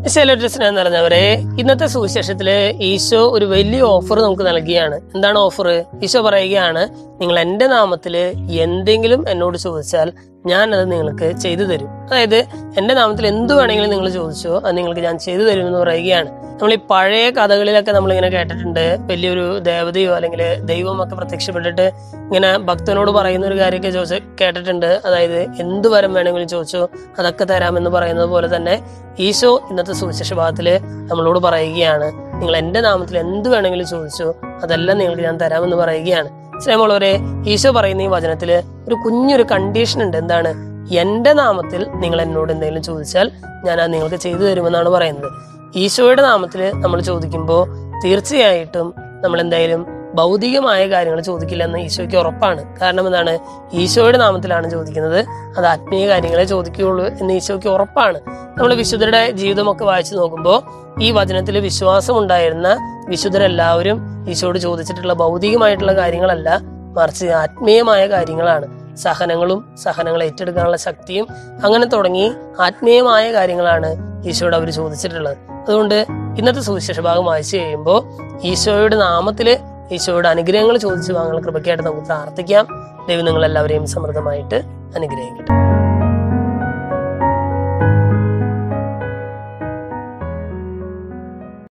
ശൈലജ സ്നേഹം നിറഞ്ഞവരെ ഇന്നത്തെ സുവിശേഷത്തില് ഈശോ ഒരു വലിയ ഓഫർ നമുക്ക് നൽകിയാണ് എന്താണ് ഓഫർ ഈശോ പറയുകയാണ് നിങ്ങൾ എന്റെ നാമത്തില് എന്തെങ്കിലും എന്നോട് ചോദിച്ചാൽ ഞാൻ അത് നിങ്ങൾക്ക് ചെയ്തു തരും അതായത് എന്റെ നാമത്തിൽ എന്ത് വേണമെങ്കിലും നിങ്ങൾ ചോദിച്ചോ അത് നിങ്ങൾക്ക് ഞാൻ ചെയ്തു തരും എന്ന് പറയുകയാണ് നമ്മൾ ഈ പഴയ കഥകളിലൊക്കെ നമ്മൾ ഇങ്ങനെ കേട്ടിട്ടുണ്ട് വലിയൊരു ദേവതയോ അല്ലെങ്കിൽ ദൈവമൊക്കെ പ്രത്യക്ഷപ്പെട്ടിട്ട് ഇങ്ങനെ ഭക്തനോട് പറയുന്ന ഒരു കാര്യമൊക്കെ ചോദിച്ച് കേട്ടിട്ടുണ്ട് അതായത് എന്ത് വരം വേണമെങ്കിലും ചോദിച്ചോ അതൊക്കെ തരാമെന്ന് പറയുന്നത് പോലെ തന്നെ ഈശോ ഇന്നത്തെ സുവിശേഷ ഭാഗത്തില് നമ്മളോട് പറയുകയാണ് നിങ്ങൾ എന്റെ നാമത്തിൽ എന്ത് വേണമെങ്കിലും ചോദിച്ചോ അതെല്ലാം നിങ്ങൾക്ക് ഞാൻ തരാമെന്ന് പറയുകയാണ് സ്നേഹമുള്ളവരെ ഈശോ പറയുന്ന ഈ വചനത്തില് ഒരു കുഞ്ഞൊരു കണ്ടീഷൻ ഉണ്ട് എന്താണ് എന്റെ നാമത്തിൽ നിങ്ങൾ എന്നോട് എന്തെങ്കിലും ചോദിച്ചാൽ ഞാൻ അത് നിങ്ങൾക്ക് ചെയ്തു തരുമെന്നാണ് പറയുന്നത് ഈശോയുടെ നാമത്തിൽ നമ്മൾ ചോദിക്കുമ്പോൾ തീർച്ചയായിട്ടും നമ്മൾ എന്തായാലും ഭൗതികമായ കാര്യങ്ങൾ ചോദിക്കില്ല എന്ന് ഈശോയ്ക്ക് ഉറപ്പാണ് കാരണം എന്താണ് ഈശോയുടെ നാമത്തിലാണ് ചോദിക്കുന്നത് അത് ആത്മീയ കാര്യങ്ങളെ ചോദിക്കുകയുള്ളൂ എന്ന് ഈശോയ്ക്ക് ഉറപ്പാണ് നമ്മൾ വിശുദ്ധരുടെ ജീവിതമൊക്കെ വായിച്ചു നോക്കുമ്പോൾ ഈ വചനത്തിൽ വിശ്വാസം ഉണ്ടായിരുന്ന വിശുദ്ധരെല്ലാവരും ഈശോയോട് ചോദിച്ചിട്ടുള്ള ഭൗതികമായിട്ടുള്ള കാര്യങ്ങളല്ല മറിച്ച് ആത്മീയമായ കാര്യങ്ങളാണ് സഹനങ്ങളും സഹനങ്ങൾ ഏറ്റെടുക്കാനുള്ള ശക്തിയും അങ്ങനെ തുടങ്ങി ആത്മീയമായ കാര്യങ്ങളാണ് ഈശോയോട് അവർ ചോദിച്ചിട്ടുള്ളത് അതുകൊണ്ട് ഇന്നത്തെ സുവിശേഷ ഭാഗം വായിച്ചു കഴിയുമ്പോൾ ഈശോയുടെ നാമത്തില് ഈശോയുടെ അനുഗ്രഹങ്ങൾ ചോദിച്ചു വാങ്ങുന്ന കൃപയ്ക്കായിട്ട് നമുക്ക് പ്രാർത്ഥിക്കാം ദൈവം നിങ്ങൾ എല്ലാവരെയും സമൃദ്ധമായിട്ട് അനുഗ്രഹിക്കട്ടെ